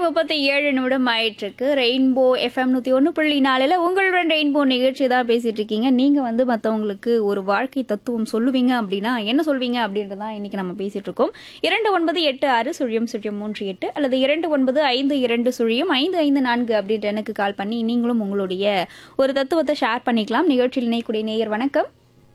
முப்பத்தி ஏழு நிமிடம் ஆயிட்டிருக்கு ரெயின்போ எஃப்எம் நூற்றி ஒன்று புள்ளி நாலில் உங்களுடன் ரெயின்போ நிகழ்ச்சி தான் பேசிட்டு இருக்கீங்க நீங்கள் வந்து மற்றவங்களுக்கு ஒரு வாழ்க்கை தத்துவம் சொல்லுவீங்க அப்படின்னா என்ன சொல்வீங்க அப்படின்றது தான் இன்னைக்கு நம்ம பேசிட்டு இருக்கோம் இரண்டு ஒன்பது எட்டு ஆறு சுழியம் சுழியம் மூன்று எட்டு அல்லது இரண்டு ஒன்பது ஐந்து இரண்டு சுழியம் ஐந்து ஐந்து நான்கு அப்படின்ற எனக்கு கால் பண்ணி நீங்களும் உங்களுடைய ஒரு தத்துவத்தை ஷேர் பண்ணிக்கலாம் நிகழ்ச்சியில் இணையக்கூடிய நேயர் வணக்கம்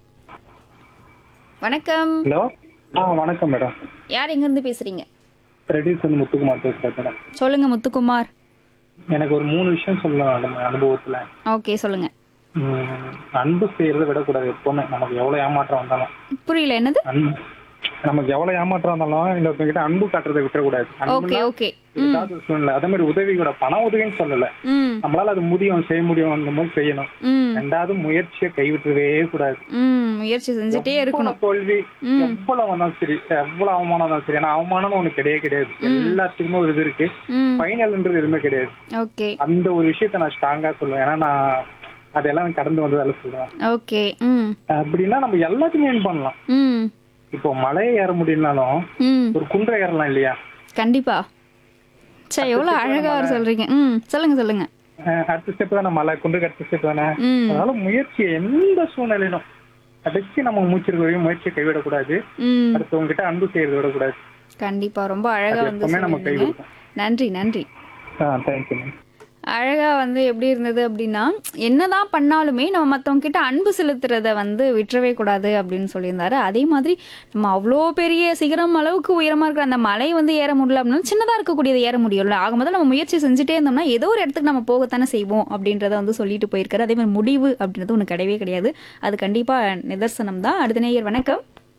வணக்கம் ஹலோ ஆ வணக்கம் மேடம் யார் எங்கேருந்து பேசுறீங்க ரெடியூஸ் வந்து முத்துக்குமார் பேசுகிறேன் மேடம் சொல்லுங்க முத்துக்குமார் எனக்கு ஒரு மூணு விஷயம் சொல்லலாம் மேடம் அனுபவத்தில் ஓகே சொல்லுங்க அன்பு செய்யறதை விடக்கூடாது எப்பவுமே நமக்கு எவ்வளோ ஏமாற்றம் வந்தாலும் புரியல என்னது அன்பு நமக்கு எவ்வளோ ஏமாற்றம் வந்தாலும் இன்னொருத்தங்கிட்ட அன்பு காட்டுறதை விட்டுறக்கூடாது ஓகே ஓகே ஏதாவது சூழ்நிலை அதே மாதிரி உதவி கூட பண உதவின்னு சொல்லல ம் நம்மளால அது முடியும் செய்ய முடியும் அந்த மாதிரி செய்யணும் ம் ரெண்டாவது முயற்சியை கைவிட்டுறவே கூடாது ம் முயற்சி செஞ்சுட்டே இருக்கணும் எவ்வளவு தோல்வி எவ்வளவு வந்தாலும் சரி எவ்வளவு அவமானம் வந்தாலும் சரி ஏன்னா அவமானம்னு ஒண்ணு கிடையவே கிடையாது எல்லாத்துக்குமே ஒரு இது இருக்கு ம் ஃபைனல்ன்றது எதுவுமே கிடையாது ஓகே அந்த ஒரு விஷயத்த நான் ஸ்ட்ராங்கா சொல்லுவேன் ஏன்னா நான் அதெல்லாம் கடந்து வந்ததால சொல்றேன் ஓகே ம் அப்படின்னா நம்ம எல்லாத்தையுமே ஏன் பண்ணலாம் ம் இப்போ மலையை ஏற முடியலனாலும் ம் ஒரு குன்றை ஏறலாம் இல்லையா கண்டிப்பா சரி எவ்வளோ அழகா அவர் சொல்றீங்க ம் சொல்லுங்க சொல்லுங்க அஹ் அடுத்த ஸ்டெப் தானே மலை குன்றுக்கு அடுத்த ஸ்டெப் தானே ம் அதனால முயற்சியை எந்த சூழ்நிலையிலும் கடைசி நம்ம மூச்சிருக்க வரையும் முயற்சியை கைவிடக்கூடாது ம் அடுத்தவங்க கிட்ட அன்பு செய்யறதை விடக்கூடாது கண்டிப்பா ரொம்ப அழகா அது வந்து எப்பவுமே நம்ம கை சொன்னீங்க கொடுக்கும் நன்றி நன்றி ஆ தேங்க்யூ மேம் அழகா வந்து எப்படி இருந்தது அப்படின்னா என்னதான் பண்ணாலுமே நம்ம மற்றவங்க கிட்ட அன்பு செலுத்துறத வந்து விட்டுறவே கூடாது அப்படின்னு சொல்லியிருந்தாரு அதே மாதிரி நம்ம அவ்வளோ பெரிய சிகரம் அளவுக்கு உயரமா இருக்கிற அந்த மலை வந்து ஏற முடியல அப்படின்னா சின்னதா இருக்கக்கூடியதை ஏற முடியும்ல ஆக முதல்ல நம்ம முயற்சி செஞ்சுட்டே இருந்தோம்னா ஏதோ ஒரு இடத்துக்கு நம்ம போகத்தானே செய்வோம் அப்படின்றத வந்து சொல்லிட்டு போயிருக்காரு அதே மாதிரி முடிவு அப்படின்றது ஒன்று கிடையவே கிடையாது அது கண்டிப்பா நிதர்சனம் தான் அடுத்த நேயர் வணக்கம்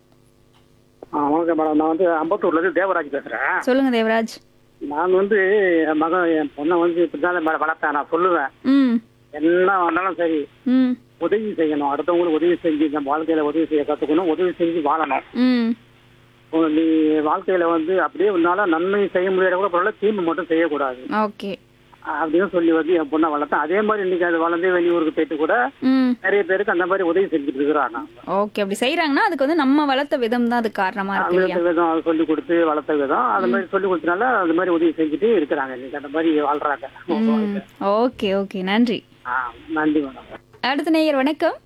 ஆ வணக்கம் மேடம் நான் வந்து அம்பத்தூர்ல இருந்து தேவராஜ் பேசுறேன் சொல்லுங்க தேவராஜ் நான் வந்து என் மகன் என் பொண்ணை வந்து இப்படிதான் மேடம் வளர்த்தேன் நான் சொல்லுவேன் ம் என்ன வந்தாலும் சரி ம் உதவி செய்யணும் அடுத்தவங்களுக்கு உதவி செஞ்சு நம்ம வாழ்க்கையில உதவி செய்ய கத்துக்கணும் உதவி செஞ்சு வாழணும் ம் உ- நீ வாழ்க்கையில வந்து அப்படியே உன்னால நன்மை செய்ய முடியாத கூட பரவாயில்ல தீமை மட்டும் செய்யக்கூடாது ஓகே அப்படின்னு சொல்லி வந்து என் பொண்ணை வளர்த்தேன் அதே மாதிரி இன்னைக்கு அது வளர்ந்து வெளியூருக்கு போயிட்டு கூட ம் நிறைய பேருக்கு அந்த மாதிரி உதவி செஞ்சுட்டு இருக்கிறாங்க ஓகே அப்படி செய்யறாங்கன்னா அதுக்கு வந்து நம்ம வளர்த்த விதம் தான் அது காரணமா இருக்கு இல்லையா வளர்த்த விதம் அது சொல்லி கொடுத்து வளர்த்த விதம் அந்த மாதிரி சொல்லி கொடுத்தனால அந்த மாதிரி உதவி செஞ்சுட்டு இருக்கிறாங்க இன்னைக்கு அந்த மாதிரி வாழ்றாங்க ம் ஓகே ஓகே நன்றி ஆ, நன்றி மேடம் அடுத்த நேயர் வணக்கம்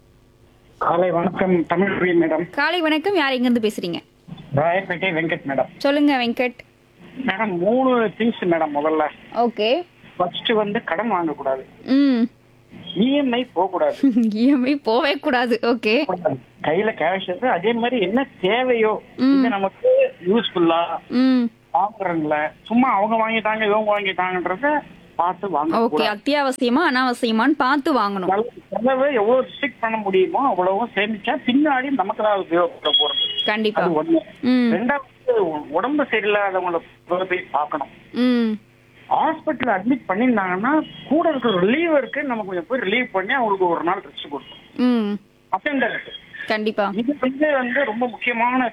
காலை வணக்கம் தமிழ் மேடம் காலை வணக்கம் யார் எங்க இருந்து பேசுறீங்க ராயப்பேட்டை வெங்கட் மேடம் சொல்லுங்க வெங்கட் மேடம் மூணு திங்ஸ் மேடம் முதல்ல ஓகே ஃபர்ஸ்ட் வந்து கடன் வாங்கக்கூடாது ம் இஎம்ஐ போகக்கூடாது இஎம்ஐ போவே கூடாது ஓகே கையில கேஷ் இருக்கு அதே மாதிரி என்ன தேவையோ இது நமக்கு யூஸ்ஃபுல்லா ம் வாங்குறதுல சும்மா அவங்க வாங்கிட்டாங்க இவங்க வாங்கிட்டாங்கன்றத பார்த்து வாங்க ஓகே அத்தியாவசியமா அனாவசியமான்னு பார்த்து வாங்கணும் செலவு எவ்வளவு ரிஸ்ட்ரிக்ட் பண்ண முடியுமோ அவ்வளவும் சேமிச்சா பின்னாடி நமக்கு தான் உபயோகப்பட போறது கண்டிப்பா அது ஒண்ணு ம் ரெண்டாவது உடம்பு சரியில்லாதவங்கள போய் பார்க்கணும் ம் ஹாஸ்பிட்டல் அட்மிட் பண்ணியிருந்தாங்கன்னா கூட இருக்கிற ரிலீவருக்கு நம்ம கொஞ்சம் போய் ரிலீவ் பண்ணி அவங்களுக்கு ஒரு நாள் ரெஸ்ட் கொடுக்கணும் ம் அட்டெண்டர் கண்டிப்பா இது வந்து வந்து ரொம்ப முக்கியமான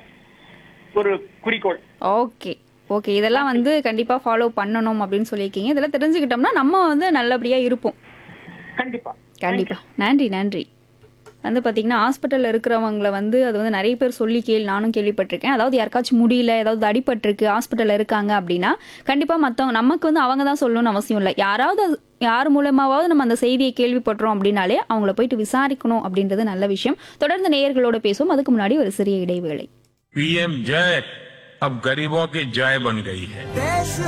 ஒரு குறிக்கோள் ஓகே ஓகே இதெல்லாம் வந்து கண்டிப்பா ஃபாலோ பண்ணணும் அப்படின்னு சொல்லியிருக்கீங்க இதெல்லாம் தெரிஞ்சுக்கிட்டோம்னா நம்ம வந்து நல்லபடியா இருப்போம் கண்டிப்பா கண்டிப்பா நன்றி நன்றி வந்து பார்த்தீங்கன்னா ஹாஸ்பிட்டலில் இருக்கிறவங்கள வந்து அது வந்து நிறைய பேர் சொல்லி கேள் நானும் கேள்விப்பட்டிருக்கேன் அதாவது யாருக்காச்சும் முடியல ஏதாவது அடிபட்டிருக்கு ஹாஸ்பிட்டலில் இருக்காங்க அப்படின்னா கண்டிப்பாக மற்றவங்க நமக்கு வந்து அவங்க தான் சொல்லணும்னு அவசியம் இல்லை யாராவது அது- யார் மூலமாவது நம்ம அந்த செய்தியை கேள்விப்பட்டோம் அப்படின்னாலே அவங்கள போயிட்டு விசாரிக்கணும் அப்படின்றது நல்ல விஷயம் தொடர்ந்து நேயர்களோட பேசுவோம் அதுக்கு முன்னாடி ஒரு சிறிய இடைவேளை पीएम जय अब गरीबों की जय बन गई है